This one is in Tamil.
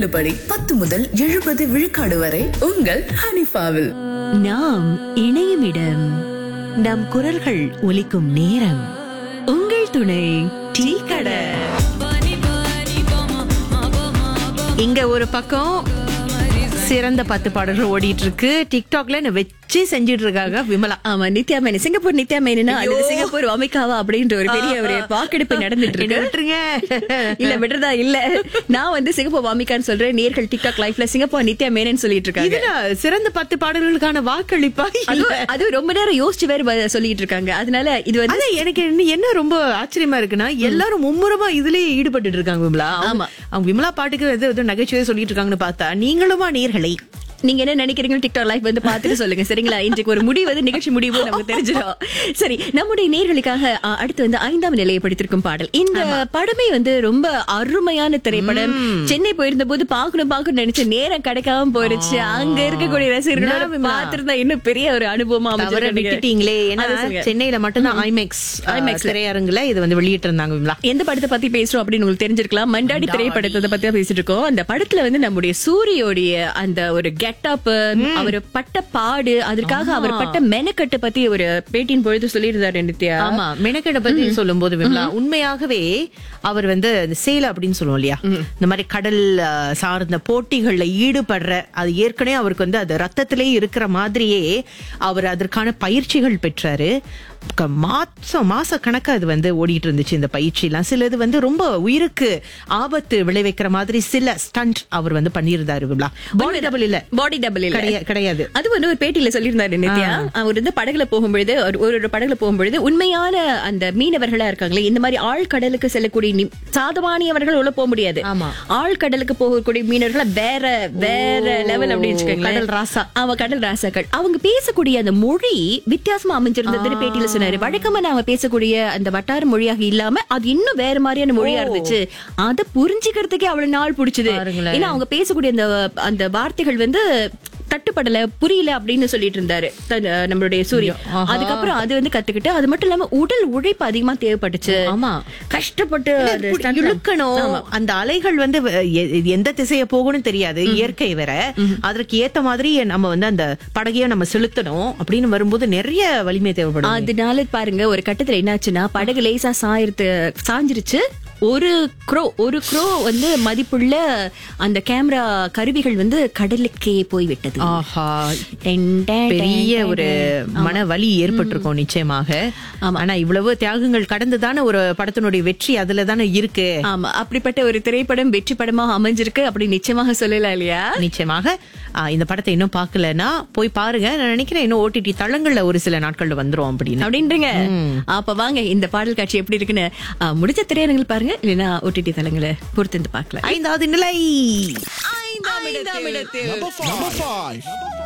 தள்ளுபடி பத்து முதல் எழுபது விழுக்காடு வரை உங்கள் ஹனிஃபாவில் நாம் இணையும் இடம் நம் குரல்கள் ஒலிக்கும் நேரம் உங்கள் துணை டீ கடை இங்க ஒரு பக்கம் சிறந்த பத்து பாடல்கள் ஓடிட்டு இருக்கு டிக்டாக்ல என்ன வச்சு செஞ்சிட்டு இருக்காங்க விமலா ஆமா நித்யா மேனி சிங்கப்பூர் நித்யா மேனா அது சிங்கப்பூர் அமிகாவா அப்படின்ற ஒரு பெரிய ஒரு வாக்கெடுப்பு நடந்துட்டு என்ன இருக்கு விட்டுருங்க இல்ல விடுறதா இல்ல நான் வந்து சிங்கப்பூர் வாமிகான்னு சொல்றேன் நேர்கள் டிக்டாக் லைஃப்ல சிங்கப்பூர் நித்யா மேனன் சொல்லிட்டு இருக்காங்க இதுல சிறந்த பத்து பாடல்களுக்கான வாக்களிப்பா அது இல்ல. அது ரொம்ப நேரம் யோசிச்சு வேற ப- சொல்லிட்டு இருக்காங்க அதனால இது வந்து ஆனா எனக்கு இன்னும் என்ன ரொம்ப ஆச்சரியமா இருக்குன்னா எல்லாரும் மும்முரமா இதுலயே ஈடுபட்டு இருக்காங்க விமலா அவங்க- ஆமா. அவங்க விமலா பாட்டுக்கு எது எது நகைச்சுவை சொல்லிட்டு இருக்காங்கன்னு பார்த்தா நீங்களுமா நேர்களை நீங்க என்ன நினைக்கிறீங்கன்னு டிக்டாக் லைஃப் வந்து பார்த்துட்டு சொல்லுங்க சரிங்களா இன்றைக்கு ஒரு முடிவு வந்து நிகழ்ச்சி முடிவு நமக்கு தெரிஞ்சிடும் சரி நம்முடைய நேர்களுக்காக அ, அடுத்து வந்து ஐந்தாம் நிலையை படித்திருக்கும் பாடல் இந்த படமே வந்து ரொம்ப அருமையான திரைப்படம் சென்னை போயிருந்த போது பாக்கணும் பாக்கணும் நினைச்ச நேரம் கிடைக்காம போயிருச்சு அங்க இருக்கக்கூடிய ரசிகர்களோட என்ன விமலா? பார்த்திருந்தா இன்னும் பெரிய ஒரு அனுபவமா தவற அமைஞ்சிருக்கும் நீங்க. விட்டுட்டீங்களே ஏன்னா அதை சொல்லுங்க. சென்னையில மட்டும்தான் ஐமேக்ஸ் ஐமேக்ஸ் திரையரங்குல இது வந்து வெளியிட்டு இருந்தாங்க விமலா எந்த படத்தை பத்தி பேசுறோம் அப்படின்னு உங்களுக்கு தெரிஞ்சிருக்கலாம் மண்டாடி திரைப்படத்தை பத்தி தான் பேசிட்டு இருக்கோம் அந்த படத்துல வந்து நம்முடைய சூரியோடைய அந்த ஒரு கெட்டப் அவர் பட்ட பாடு அதற்காக அவர் பட்ட மெனக்கட்டு பத்தி ஒரு பேட்டியின் பொழுது சொல்லியிருந்தாரு நித்யா ஆமா மெனக்கெட பத்தி சொல்லும் போது விமலா உண்மையாகவே அவர் வந்து இந்த சேல அப்படின்னு சொல்லுவோம் இல்லையா இந்த மாதிரி கடல் அஹ், சார்ந்த போட்டிகள்ல ஈடுபடுற அது ஏற்கனவே அவருக்கு வந்து அது ரத்தத்திலே இருக்கிற மாதிரியே அவர் அதற்கான பயிற்சிகள் பெற்றாரு க- மாசம் மாச கணக்கா இது வந்து ஓடிட்டு இருந்துச்சு இந்த பயிற்சி எல்லாம் சிலது வந்து ரொம்ப உயிருக்கு ஆபத்து விளைவிக்கிற மாதிரி சில ஸ்டண்ட் அவர் வந்து பண்ணியிருந்தாரு விமலா பாடி டபுள் இல்ல பாடி டபுள் இல்ல கிடையா- கிடையாது அது வந்து ஒரு பேட்டியில சொல்லியிருந்தாரு நித்யா அவர் வந்து படகுல போகும்பொழுது ஒரு ஒரு ஒரு படகுல போகும்பொழுது உண்மையான அந்த மீனவர்களா இருக்காங்களே இந்த மாதிரி ஆழ்கடலுக்கு செல்லக்கூடிய நி- சாதவானியவர்கள் உள்ள போக முடியாது ஆமா. ஆழ்கடலுக்கு போகக்கூடிய மீனவர்கள் வேற வேற லெவல் அப்படின்னு வச்சுக்கோங்களேன் கடல் ராசா. அவ கடல் ராசாக்கள் அவங்க பேசக்கூடிய அந்த மொழி வித்தியாசமா அமைஞ்சிருந்ததுன்னு பேட்டியில சொன்னாரு வழக்கமா நாம பேசக்கூடிய அந்த வட்டார மொழியாக இல்லாம அது இன்னும் வேற மாதிரியான மொழியா இருந்துச்சு அத புரிஞ்சுக்கிறதுக்கே அவ்வளவு நாள் பிடிச்சது பாருங்களேன். ஏன்னா அவங்க பேசக்கூடிய அந்த அந்த வார்த்தைகள் வந்து தட்டுப்படல புரியல அப்படின்னு சொல்லிட்டு இருந்தாரு தன்- நம்மளுடைய சூரிய ஆஹா. அதுக்கப்புறம் அது வந்து கத்துக்கிட்டு அது மட்டும் இல்லாம உடல் உழைப்பு அதிகமா தேவைப்பட்டுச்சு ஆமா கஷ்டப்பட்டு அது இப்படி stunt- இழுக்கணும் அந்த அலைகள் வந்து வ- எ- எந்த திசைய போகணும்னு தெரியாது இயற்கை வேற அதற்கு ஏத்த மாதிரி நம்ம வந்து அந்த படகைய நம்ம செலுத்தணும் அப்படின்னு வரும்போது நிறைய வலிமை தேவைப்படும் அதனால பாருங்க ஒரு கட்டத்துல என்னாச்சுன்னா படகு லேசா சாயிருத்து சாஞ்சிருச்சு ஒரு க்ரோ ஒரு க்ரோ வந்து மதிப்புள்ள அந்த கேமரா கருவிகள் வந்து கடலுக்கே போய்விட்டது ஆஹா டென் டென் பெரிய டென் ஒரு மன வலி ஏற்பட்டிருக்கும் நிச்சயமாக ஆனா இவ்வளவு தியாகங்கள் கடந்துதானே ஒரு படத்தினுடைய வெற்றி அதுல தானே இருக்கு ஆமா அப்படிப்பட்ட ஒரு திரைப்படம் வெற்றி படமாக அமைஞ்சிருக்கு அப்படி நிச்சயமாக சொல்லலாம் இல்லையா நிச்சயமாக ஆ, இந்த படத்தை இன்னும் பார்க்கலன்னா போய் பாருங்க நான் நினைக்கிறேன் இன்னும் ஓடிடி தளங்கள்ல ஒரு சில நாட்கள்ல வந்துரும் அப்படின்னு அப்படின்றீங்க அப்ப வாங்க இந்த பாடல் காட்சி எப்படி இருக்குன்னு ஆ, முடிஞ்ச திரையரங்கில் பாருங்க இல்லைன்னா ஓடிடி தளங்களை பொறுத்து பார்க்கலாம் ஐந்தாவது நிலை ஐந்தாம் இடத்தில் Number five.